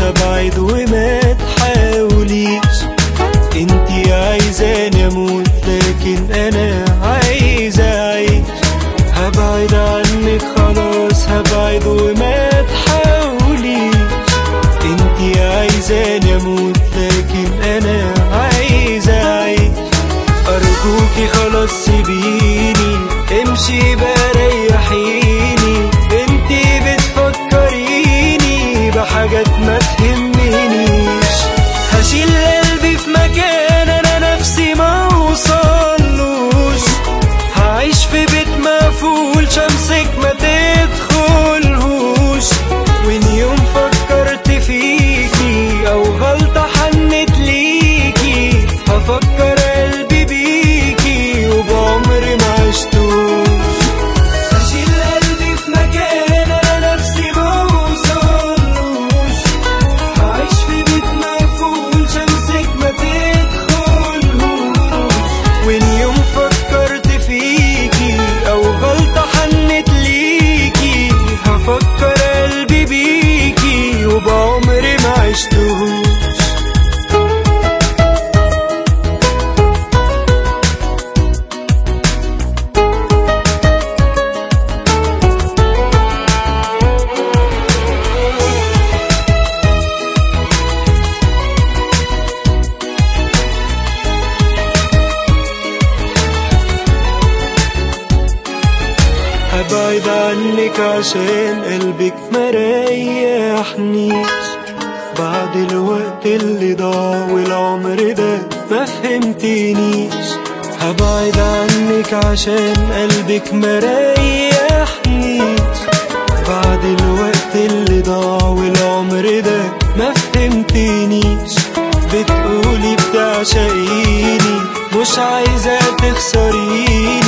هبعد وما تحاوليش انتي عايزاني اموت لكن انا عايز اعيش هبعد عنك خلاص هبعد وما تحاوليش انتي عايزاني اموت لكن انا عايز اعيش ارجوكي خلاص سيبيني امشي بقى ريحيني انتي بتفكريني بحاجات ما تهمنيش هشيل قلبي في مكان انا نفسي ما اوصلوش هعيش في بيت مقفول شمسك ما تدخلهوش وين يوم فكرت فيكي او غلطة حنت ليكي هفكر قلبي بيكي وبعمري ما عشتوش هشيل قلبي في مكان انا نفسي ما اوصلوش هعيش في بيت مقفول شمسك ما تدخلهوش وين يوم فكرت فيكي او غلطة حنت ليكي هفكر قلبي بيكي وبعمري ما عشتوش هبعد عنك عشان قلبك مريحنيش بعد الوقت اللي ضاع والعمر ده ما فهمتنيش هبعد عنك عشان قلبك مريحنيش بعد الوقت اللي ضاع والعمر ده ما فهمتنيش بتقولي بتعشقيني مش عايزة تخسريني